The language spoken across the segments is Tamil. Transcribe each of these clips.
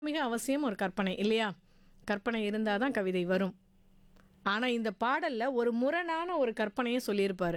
மிக அவசியம் ஒரு கற்பனை இல்லையா கற்பனை இருந்தால் தான் கவிதை வரும் ஆனால் இந்த பாடலில் ஒரு முரணான ஒரு கற்பனையை சொல்லியிருப்பாரு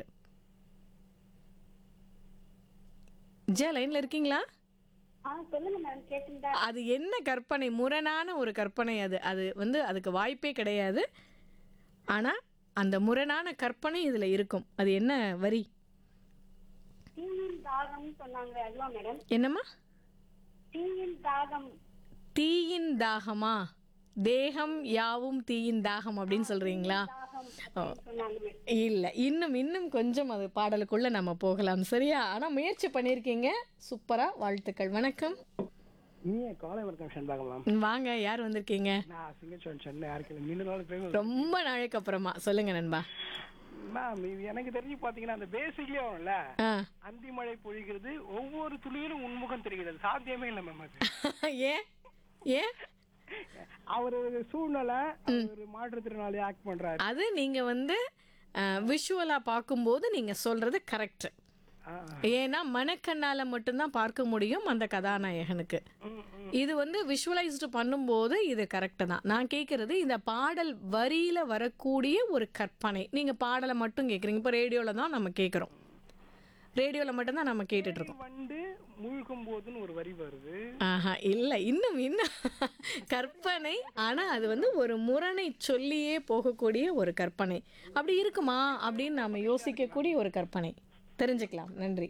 ஜே லைனில் இருக்கீங்களா ஆ சொல்லுங்க மேடம் கேட்டுதா அது என்ன கற்பனை முரணான ஒரு கற்பனை அது அது வந்து அதுக்கு வாய்ப்பே கிடையாது ஆனால் அந்த முரணான கற்பனை இதில் இருக்கும் அது என்ன வரி தீயின் தாகம் சொன்னாங்க அதுவா மேடம் என்னம்மா தீயின் தாகம் தீயின் தாகமா தேகம் யாவும் தீயின் தாகம் அப்படின்னு சொல்றீங்களா தாகம் அப்படின்னு சொன்னாங்க மேடம் இல்லை இன்னும் இன்னும் கொஞ்சம் அது பாடலுக்குள்ள நம்ம போகலாம் சரியா ஆனால் முயற்சி பண்ணியிருக்கீங்க சூப்பரா வாழ்த்துக்கள் வணக்கம் இனிய காலை வணக்கம் செண்பாகலாம் வாங்க யார் வந்திருக்கீங்க நான் சிங்கச்சோன் சென்னை யாருக்கு நீண்ட நாள் பேர் ரொம்ப நாளைக்கு அப்புறமா சொல்லுங்க நண்பா மேம் இது எனக்கு தெரிஞ்சு பாத்தீங்கன்னா அந்த பேசிக்லயே வரும்ல ஆ அந்தி மழை பொழிகிறது ஒவ்வொரு துளியிலும் உன்முகம் தெரிகிறது சாத்தியமே இல்லை மேம் அது ஏன் ஏன் அவர் ஒரு சூழ்நிலை ஒரு மாற்றுத்திறனாளி ஆக்ட் பண்றாரு அது நீங்க வந்து விஷுவலா பார்க்கும்போது நீங்க சொல்றது கரெக்ட் ஆ, ஏன்னா மனக்கண்ணால மட்டும்தான் பார்க்க முடியும் அந்த கதாநாயகனுக்கு ம், ம். இது வந்து விஷுவலைஸ்டு பண்ணும்போது இது கரெக்டு தான் நான் கேட்குறது இந்த பாடல் வரியில வரக்கூடிய ஒரு கற்பனை நீங்கள் பாடலை மட்டும் கேட்குறீங்க இப்போ ரேடியோவில் தான் நம்ம கேட்குறோம் ரேடியோவில் மட்டும்தான் நம்ம கேட்டுட்டு இருக்கோம் வண்டு மூழ்கும் போதுன்னு ஒரு வரி வருது ஆஹா இல்லை இன்னும் இன்னும் கற்பனை ஆனால் அது வந்து ஒரு முரணை சொல்லியே போகக்கூடிய ஒரு கற்பனை அப்படி இருக்குமா அப்படின்னு நாம் யோசிக்கக்கூடிய ஒரு கற்பனை தெரிஞ்சுக்கலாம் நன்றி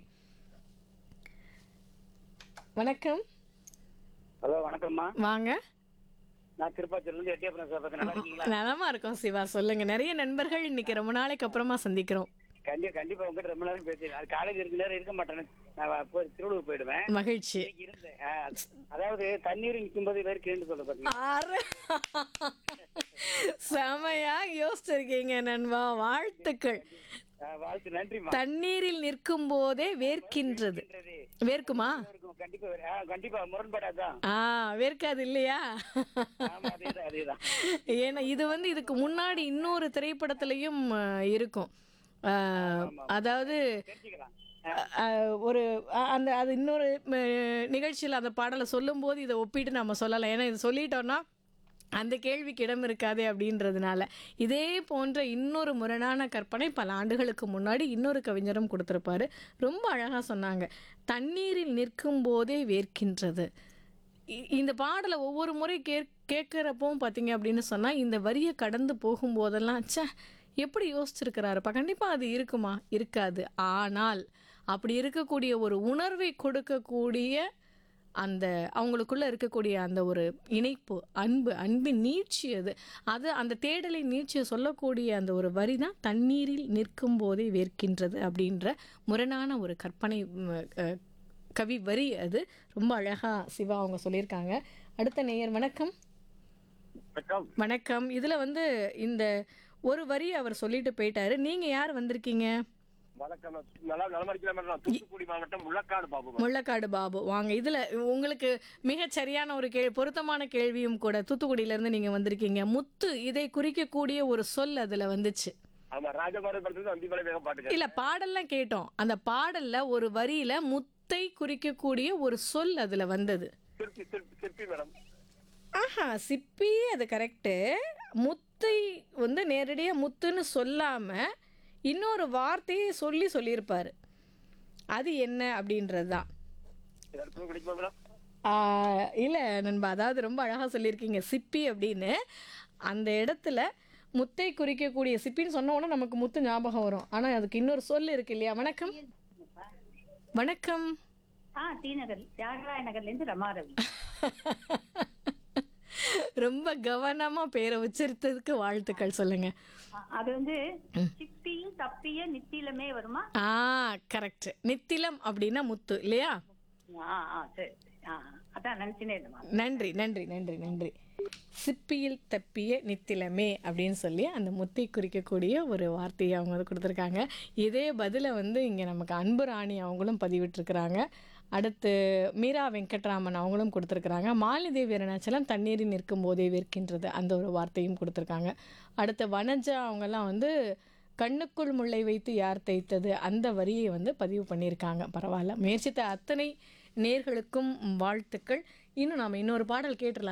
வணக்கம் ஹலோ வணக்கம்மா வாங்க நான் திருப்பாச்சூர்ல இருந்து எட்டியப்பன சார் பேசுறேன் நல்லா இருக்கீங்களா நலமா இருக்கோம் சிவா சொல்லுங்க நிறைய நண்பர்கள் இன்னைக்கு ரொம்ப நாளைக்கு அப்புறமா சந்திக்கிறோம் கண்டிப்பா கண்டிப்பா உங்ககிட்ட ரொம்ப நேரம் பேசுறேன் அது காலேஜ் இருக்க நேரம் இருக்க மாட்டேன் நான் போய் திருவள்ளூர் போயிடுவேன் மகிழ்ச்சி இன்னைக்கு இருந்தேன் ஆ, அதாவது தண்ணீர் நிற்கும் போது வேறு கேண்டு சொல்ல பாத்தீங்க ஆறு செமையா யோசிச்சிருக்கீங்க நண்பா வாழ்த்துக்கள் வாழ்த்து நன்றிம்மா தண்ணீரில் நிற்கும் போதே வேர்க்கின்றது வேர்க்குமா இருக்கும் கண்டிப்பா வேறு. ஆ, கண்டிப்பா முரண்பாடாதான் ஆ வேர்க்காது இல்லையா ஆமா அதேதான் அதேதான் ஏன்னா இது வந்து இதுக்கு முன்னாடி இன்னொரு திரைப்படத்திலையும் அஹ், இருக்கும் அஹ், அதாவது தெரிஞ்சுக்கலாம் அஹ், ஒரு அ- அந்த அது இன்னொரு நிகழ்ச்சியில் அந்த பாடலை சொல்லும்போது இதை ஒப்பிட்டு நம்ம சொல்லலாம் ஏன்னா இது சொல்லிட்டோம்னா அந்த கேள்விக்கு இடம் இருக்காதே அப்படின்றதுனால இதே போன்ற இன்னொரு முரணான கற்பனை பல ஆண்டுகளுக்கு முன்னாடி இன்னொரு கவிஞரும் கொடுத்துருப்பாரு ரொம்ப அழகாக சொன்னாங்க தண்ணீரில் நிற்கும் போதே வேர்க்கின்றது இ- இந்த பாடலை ஒவ்வொரு முறை கே கேட்குறப்பவும் பார்த்தீங்க அப்படின்னு சொன்னால் இந்த வரியை கடந்து போகும்போதெல்லாம் ச்சே எப்படி யோசிச்சிருக்கிறாருப்பா கண்டிப்பாக அது இருக்குமா இருக்காது ஆனால் அப்படி இருக்கக்கூடிய ஒரு உணர்வை கொடுக்கக்கூடிய அந்த அவங்களுக்குள்ள இருக்கக்கூடிய அந்த ஒரு இணைப்பு அன்பு அன்பின் நீட்சி அது அது அந்த தேடலை நீட்சியை சொல்லக்கூடிய அந்த ஒரு வரி தான் தண்ணீரில் நிற்கும் போதே வேர்க்கின்றது அப்படின்ற முரணான ஒரு கற்பனை ம், அஹ், கவி வரி அது ரொம்ப அழகா சிவா அவங்க சொல்லியிருக்காங்க அடுத்த நேயர் வணக்கம் வணக்கம் வணக்கம் இதுல வந்து இந்த ஒரு வரி அவர் சொல்லிட்டு போயிட்டாரு நீங்க யார் வந்திருக்கீங்க வணக்கம் நல்லா நலமா இருக்கலாம் தூத்துக்குடி மாவட்டம் முள்ளக்காடு பாபு முள்ளக்காடு பாபு வாங்க இதுல உங்களுக்கு மிகச் சரியான ஒரு கேள்வி பொருத்தமான கேள்வியும் கூட தூத்துக்குடியில இருந்து நீங்க வந்திருக்கீங்க முத்து இதை குறிக்கக்கூடிய ஒரு சொல் அதுல வந்துச்சு ஆமா ராஜபாரதி படத்துல அந்திமலை வேகம் பாட்டுங்க இல்ல பாடல்லாம் கேட்டோம் அந்த பாடல்ல ஒரு வரியில முத்தை குறிக்கக்கூடிய ஒரு சொல் அதுல வந்தது திருப்பி திருப்பி திருப்பி மேடம் ஆஹா சிப்பி அது கரெக்டு முத்தை வந்து நேரடியாக முத்துன்னு சொல்லாம இன்னொரு வார்த்தையை சொல்லி சொல்லியிருப்பாரு அது என்ன அப்படின்றது தான் ஏதாவது கிடைக்குமா மேடம் இல்லை நண்பா அதாவது ரொம்ப அழகாக சொல்லியிருக்கீங்க சிப்பி அப்படின்னு அந்த இடத்துல முத்தை குறிக்கக்கூடிய சிப்பின்னு சொன்ன உடனே நமக்கு முத்து ஞாபகம் வரும் ஆனால் அதுக்கு இன்னொரு சொல் இருக்கு இல்லையா வணக்கம் வணக்கம் ஆ டி நகர் தியாகராய நகர்ல இருந்து ரமாரவி ரொம்ப கவனமா பேரை உச்சரித்ததுக்கு வாழ்த்துக்கள் சொல்லுங்க ஆ, அது வந்து சிப்பியும் தப்பிய நித்திலமே வருமா ஆ கரெக்ட் நித்திலம் அப்படின்னா முத்து இல்லையா ஆ ஆ சரி சரி. ஆ அதான் நினைச்சுனே இருந்தேன் நன்றி நன்றி நன்றி நன்றி சிப்பியில் தப்பிய நித்திலமே அப்படின்னு சொல்லி அந்த முத்தை குறிக்கக்கூடிய ஒரு வார்த்தையை அவங்க வந்து கொடுத்துருக்காங்க இதே பதிலை வந்து இங்கே நமக்கு அன்பு ராணி அவங்களும் பதிவிட்டிருக்கிறாங்க அடுத்து மீரா வெங்கட்ராமன் அவங்களும் கொடுத்துருக்குறாங்க மாலிதேவி அருணாச்சலம் தண்ணீரில் நிற்கும் போதே விற்கின்றது அந்த ஒரு வார்த்தையும் கொடுத்துருக்காங்க அடுத்து வனஜா அவங்கெல்லாம் வந்து கண்ணுக்குள் முள்ளை வைத்து யார் தைத்தது அந்த வரியை வந்து பதிவு பண்ணியிருக்காங்க பரவாயில்ல முயற்சித்த அத்தனை நேர்களுக்கும் வாழ்த்துக்கள் இன்னும் நாம் இன்னொரு பாடல் கேட்டுடலாம்